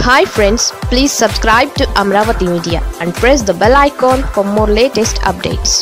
hi friends please subscribe to Amaravati media and press the bell icon for more latest updates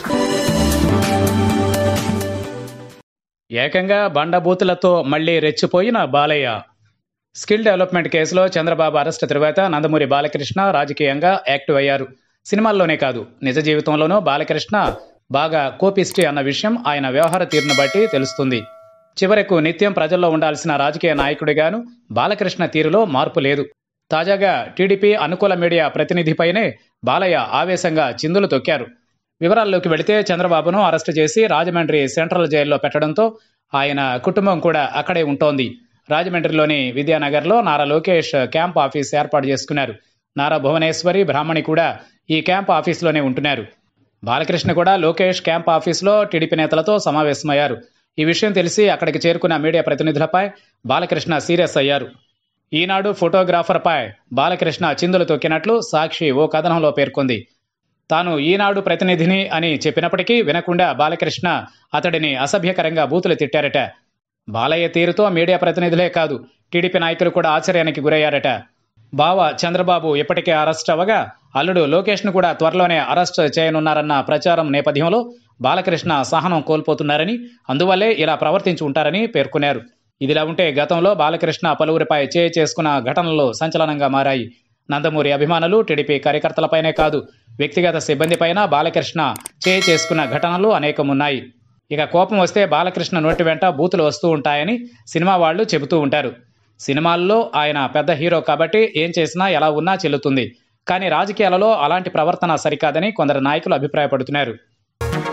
ఏకంగా బండబూతులతో మళ్లీ రెచ్చిపోయిన Balayya skill development కేసులో Chandrababu arrest తరువాత నందమూరి బాలకృష్ణ రాజకీయంగా యాక్టివ్ అయ్యారు సినిమాల్లోనే కాదు నిజ జీవితంలోనూ బాలకృష్ణ బాగా కోపిష్టి అన్న విషయం ఆయన వ్యవహార తీరును బట్టి తెలుస్తుంది చివరకు నిత్యం ప్రజల్లో ఉండాల్సిన రాజకీయ నాయకుడిగాను బాలకృష్ణ తీరులో మార్పు లేదు తాజాగా టీడీపీ అనుకూల మీడియా ప్రతినిధిపైనే బాలయ్య ఆవేశంగా చిందులు తొక్కారు వివరాల్లోకి వెళితే చంద్రబాబును అరెస్టు చేసి రాజమండ్రి సెంట్రల్ జైల్లో పెట్టడంతో ఆయన కుటుంబం కూడా అక్కడే ఉంటోంది రాజమండ్రిలోని విద్యానగర్లో నారా లోకేష్ క్యాంప్ ఆఫీస్ ఏర్పాటు చేసుకున్నారు నారా భువనేశ్వరి బ్రాహ్మణి కూడా ఈ క్యాంప్ ఆఫీస్లోనే ఉంటున్నారు బాలకృష్ణ కూడా లోకేష్ క్యాంప్ ఆఫీస్లో టీడీపీ నేతలతో సమావేశమయ్యారు ఈ విషయం తెలిసి అక్కడికి చేరుకున్న మీడియా ప్రతినిధులపై బాలకృష్ణ సీరియస్ అయ్యారు ఈనాడు ఫోటోగ్రాఫర్పై బాలకృష్ణ చిందులు తొక్కినట్లు సాక్షి ఓ కథనంలో పేర్కొంది తాను ఈనాడు ప్రతినిధిని అని చెప్పినప్పటికీ వినకుండా బాలకృష్ణ అతడిని అసభ్యకరంగా బూతులు తిట్టారట బాలయ్య తీరుతో మీడియా ప్రతినిధులే కాదు టీడీపీ నాయకులు కూడా ఆశ్చర్యానికి గురయ్యారట బావ చంద్రబాబు ఇప్పటికే అరెస్ట్ అవ్వగా అల్లుడు లోకేష్ను కూడా త్వరలోనే అరెస్ట్ చేయనున్నారన్న ప్రచారం నేపథ్యంలో బాలకృష్ణ సహనం కోల్పోతున్నారని అందువల్లే ఇలా ప్రవర్తించి ఉంటారని పేర్కొన్నారు ఇదిలా ఉంటే గతంలో బాలకృష్ణ పలువురిపై చేయి చేసుకున్న ఘటనలు సంచలనంగా మారాయి నందమూరి అభిమానులు టీడీపీ కార్యకర్తలపైనే కాదు వ్యక్తిగత సిబ్బందిపైన బాలకృష్ణ చేయి చేసుకున్న ఘటనలు అనేకమున్నాయి ఇక కోపం వస్తే బాలకృష్ణ నోటి వెంట బూతులు వస్తూ ఉంటాయని సినిమా వాళ్ళు చెబుతూ ఉంటారు సినిమాల్లో ఆయన పెద్ద హీరో కాబట్టి ఏం చేసినా ఎలా ఉన్నా చెల్లుతుంది కానీ రాజకీయాలలో అలాంటి ప్రవర్తన సరికాదని కొందరు నాయకులు అభిప్రాయపడుతున్నారు